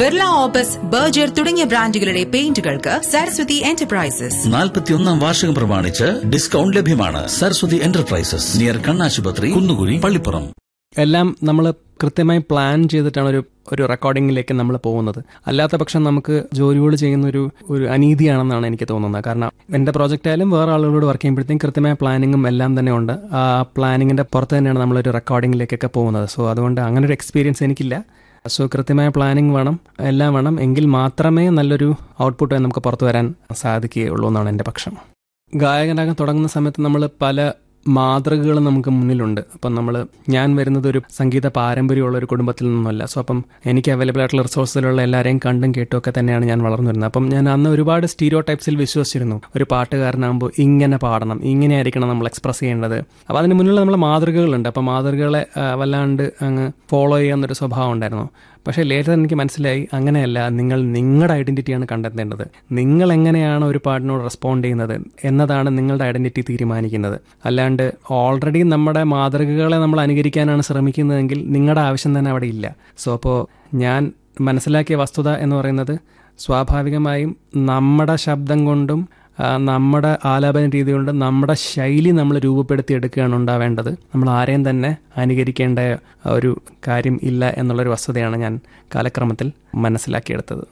Birla opus Berger തുടങ്ങിയ ബ്രാൻഡുകളുടെ പെയിന്റുകൾക്ക് Saraswati enterprises നാൽപ്പത്തിയൊന്നാം വാർഷികം പ്രമാണിച്ച് ഡിസ്കൗണ്ട് ലഭ്യമാണ് സരസ്വതി എന്റർപ്രൈസസ് നിയർ കണ്ണാശുപത്രി കുന്നുകുഴി പള്ളിപ്പുറം എല്ലാം നമ്മൾ കൃത്യമായി പ്ലാൻ ചെയ്തിട്ടാണ് ഒരു ഒരു റെക്കോർഡിങ്ങിലേക്ക് നമ്മൾ പോകുന്നത് അല്ലാത്ത പക്ഷം നമുക്ക് ജോലികൾ ചെയ്യുന്ന ഒരു ഒരു അനീതിയാണെന്നാണ് എനിക്ക് തോന്നുന്നത് കാരണം എൻ്റെ പ്രോജക്റ്റ് ആയാലും വേറെ ആളുകളോട് വർക്ക് ചെയ്യുമ്പോഴത്തേക്കും കൃത്യമായ പ്ലാനിങ്ങും എല്ലാം തന്നെ ഉണ്ട് ആ പ്ലാനിങ്ങിൻ്റെ പുറത്ത് തന്നെയാണ് നമ്മളൊരു റെക്കോർഡിങ്ങിലേക്കൊക്കെ പോകുന്നത് സോ അതുകൊണ്ട് അങ്ങനെ ഒരു എക്സ്പീരിയൻസ് എനിക്കില്ല സോ കൃത്യമായ പ്ലാനിങ് വേണം എല്ലാം വേണം എങ്കിൽ മാത്രമേ നല്ലൊരു ഔട്ട്പുട്ട് നമുക്ക് പുറത്തു വരാൻ സാധിക്കുകയുള്ളൂ എന്നാണ് എൻ്റെ പക്ഷം ഗായകനാകാൻ തുടങ്ങുന്ന സമയത്ത് നമ്മൾ പല മാതൃകകൾ നമുക്ക് മുന്നിലുണ്ട് അപ്പം നമ്മൾ ഞാൻ വരുന്നത് ഒരു സംഗീത പാരമ്പര്യമുള്ള ഒരു കുടുംബത്തിൽ നിന്നല്ല സോ അപ്പം എനിക്ക് അവൈലബിൾ ആയിട്ടുള്ള റിസോഴ്സിലുള്ള എല്ലാവരെയും കണ്ടും കേട്ടും ഒക്കെ തന്നെയാണ് ഞാൻ വളർന്നു വരുന്നത് അപ്പം ഞാൻ അന്ന് ഒരുപാട് സ്റ്റീരിയോ ടൈപ്സിൽ വിശ്വസിച്ചിരുന്നു ഒരു പാട്ടുകാരനാകുമ്പോൾ ഇങ്ങനെ പാടണം ഇങ്ങനെ ആയിരിക്കണം നമ്മൾ എക്സ്പ്രസ് ചെയ്യേണ്ടത് അപ്പോൾ അതിന് മുന്നിലുള്ള നമ്മളെ മാതൃകകളുണ്ട് അപ്പം മാതൃകകളെ ആ, വല്ലാണ്ട് അങ്ങ് ഫോളോ ചെയ്യാവുന്നൊരു സ്വഭാവം ഉണ്ടായിരുന്നു പക്ഷേ ലേറ്റർ എനിക്ക് മനസ്സിലായി അങ്ങനെയല്ല നിങ്ങൾ നിങ്ങളുടെ ഐഡന്റിറ്റിയാണ് കണ്ടെത്തേണ്ടത് നിങ്ങൾ എങ്ങനെയാണ് ഒരു പാട്ടിനോട് റെസ്പോണ്ട് ചെയ്യുന്നത് എന്നതാണ് നിങ്ങളുടെ ഐഡന്റിറ്റി തീരുമാനിക്കുന്നത് അല്ലാണ്ട് ഓൾറെഡി നമ്മുടെ മാതൃകകളെ നമ്മൾ അനുകരിക്കാനാണ് ശ്രമിക്കുന്നതെങ്കിൽ നിങ്ങളുടെ ആവശ്യം തന്നെ അവിടെ ഇല്ല സോ അപ്പോൾ ഞാൻ മനസ്സിലാക്കിയ വസ്തുത എന്ന് പറയുന്നത് സ്വാഭാവികമായും നമ്മുടെ ശബ്ദം കൊണ്ടും ആ, നമ്മുടെ ആലാപന രീതി കൊണ്ട് നമ്മുടെ ശൈലി നമ്മൾ രൂപപ്പെടുത്തി എടുക്കുകയാണ് ഉണ്ടാവേണ്ടത് നമ്മൾ ആരെയും തന്നെ അനുകരിക്കേണ്ട ഒരു കാര്യം ഇല്ല എന്നുള്ളൊരു വസ്തുതയാണ് ഞാൻ കാലക്രമത്തിൽ മനസ്സിലാക്കിയെടുത്തത്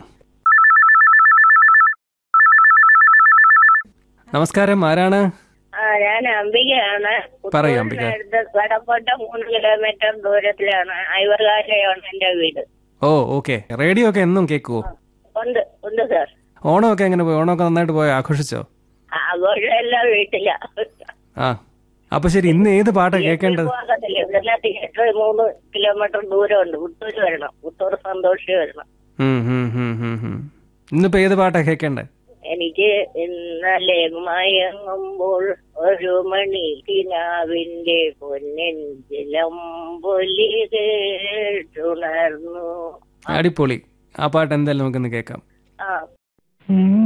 നമസ്കാരം ആരാണ് ആ ഞാൻ അംബികയാണ് പറയൂ, അംബിക. അടുത്ത് വടക്കോട്ട മൂന്ന് കിലോമീറ്റർ ദൂരത്തിലാണ് ഐവർകാലയാണ് എന്റെ വീട് ഓ ഓക്കെ റേഡിയോ ഒക്കെ എന്നും കേൾക്കുവോ ഉണ്ട് ഉണ്ട് സാർ ഓണമൊക്കെ എങ്ങനെ പോയി ഓണമൊക്കെ നന്നായിട്ട് പോയി ആഘോഷിച്ചോ ആഘോഷം എല്ലാം വീട്ടില ആ അപ്പൊ ശരി ഇന്ന് ഏത് പാട്ടാ കേൾക്കേണ്ടത് ഇവിടെ തിയേറ്റർ മൂന്ന് കിലോമീറ്റർ ദൂരമുണ്ട് പുത്തൂര് വരണം പുത്തൂർ സന്തോഷി വരണം ഉം, ഉം, ഉം, ഉം, ഉം. ഇന്നിപ്പോ ഏത് പാട്ടാ കേൾക്കേണ്ടത് എനിക്ക് ഇന്നലെ മയങ്ങുമ്പോൾ ഒരു മണി കിനാവിന്റെ പൊന്നെഞ്ചിലം പൊലി കേട്ടുണർന്നു അടിപൊളി ആ പാട്ട് എന്തായാലും നമുക്കിന്ന് കേൾക്കാം ആ